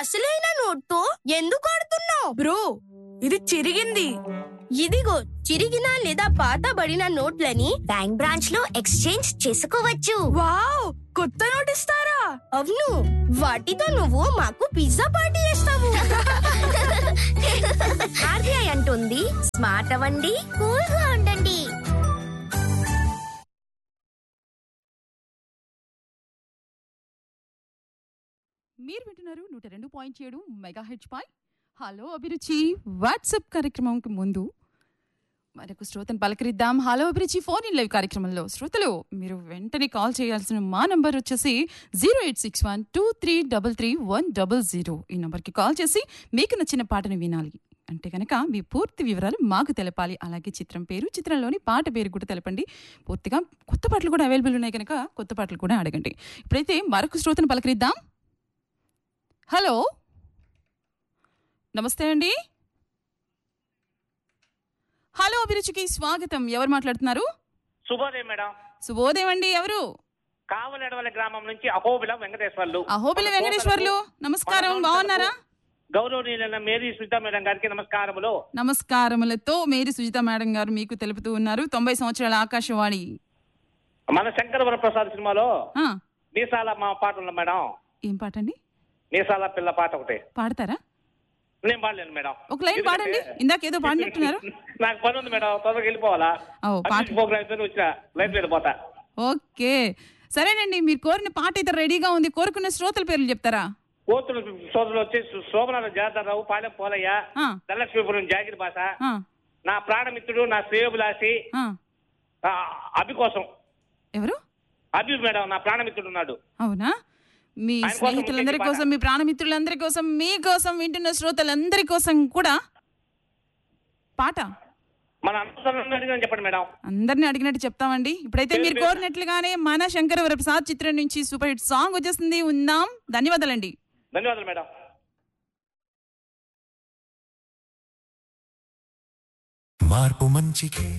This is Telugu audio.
అసలైన నోట్తో ఎందుకు ఆడుతున్నావు బ్రో ఇది చిరిగింది ఇదిగో చిరిగిన లేదా పాతబడిన నోట్లని బ్యాంక్ బ్రాంచ్ లో ఎక్స్చేంజ్ చేసుకోవచ్చు వావ్ కొత్త నోట్ ఇస్తారా అవును వాటితో నువ్వు మాకు పిజ్జా పార్టీ చేస్తావు ఆర్బీఐ అంటుంది స్మార్ట్ అవ్వండి కూల్ గా ఉండండి మీరు వింటున్నారు నూట రెండు పాయింట్ ఏడు మెగా హెచ్ పై హలో అభిరుచి వాట్సాప్ కార్యక్రమంకి ముందు మరొక శ్రోతను పలకరిద్దాం హలో అభిరుచి ఫోన్ ఇన్ లైవ్ కార్యక్రమంలో శ్రోతలు మీరు వెంటనే కాల్ చేయాల్సిన మా నంబర్ వచ్చేసి zero eight six one two three double three one double zero ఈ నంబర్కి కాల్ చేసి మీకు నచ్చిన పాటను వినాలి అంటే కనుక మీ పూర్తి వివరాలు మాకు తెలపాలి అలాగే చిత్రం పేరు చిత్రంలోని పాట పేరు కూడా తెలపండి పూర్తిగా కొత్త పాటలు కూడా అవైలబుల్ ఉన్నాయి కనుక కొత్త పాటలు కూడా అడగండి ఇప్పుడైతే మరొక శ్రోతను పలకరిద్దాం హలో నమస్తే అండి హలో అభిరుచికి స్వాగతం ఎవరు మాట్లాడుతున్నారు శుభోదయం మేడం శుభోదయం అండి ఎవరు కావలెడవల గ్రామం నుంచి అహోబిలం వెంకటేశ్వర్లు అహోబిలి వెంకటేశ్వర్లు నమస్కారం బాగున్నారా గౌరవనీయులైన మేరీ సుజిత మేడం గారికి నమస్కారములు నమస్కారములతో మేరీ సుజిత మేడం గారు మీకు తెలుపుతూ ఉన్నారు తొంభై సంవత్సరాల ఆకాశవాణి మన శంకరవర ప్రసాద్ సినిమాలో ఆ, మీసాల మా పాట ఉంది మేడం ఏం పాట అండి మీసాల పిల్ల పాట ఒకటి పాడతారా నేను పాడలేను మేడం ఒక లైన్ పాడండి ఇందాక ఏదో పాడినట్టున్నారు నాకు పని ఉంది మేడం తొందరగా వెళ్ళిపోవాలా ఓ, పాట ప్రోగ్రామ్ అయిపోయి వచ్చిన లైఫ్ వెళ్ళిపోతా ఓకే సరేనండి మీరు కోరిన పాట అయితే రెడీగా ఉంది కోరుకున్న శ్రోతల పేర్లు చెప్తారా కోతులు సోదరులు వచ్చి శోభనాథ జాతరరావు పాలెం పోలయ్య ఆ, ధనలక్ష్మీపురం జాగిరి భాష ఆ, నా ప్రాణమిత్రుడు నా శ్రేయోభిలాషి ఆ. ఆ, అభి కోసం ఎవరు అభి మేడం నా ప్రాణమిత్రుడు ఉన్నాడు అవునా మీ ఆయన కోసం స్నేహితులందరి ఇంకేంటి కోసం మీ ప్రాణమిత్రులందరి కోసం మీ కోసం వింటున్న శ్రోతలందరి కోసం కూడా పాట మన అనుసరణ అడిగిన చెప్పండి మేడం అందరిని అడిగినట్టు చెప్తామండి ఇప్పుడైతే మీరు కోరినట్లుగానే మన శంకర వరప్రసాద్ చిత్రం నుంచి సూపర్ హిట్ సాంగ్ వచ్చేస్తుంది ఉందాం ధన్యవాదాలండి ధన్యవాదాలు మేడం మార్పు మంచికి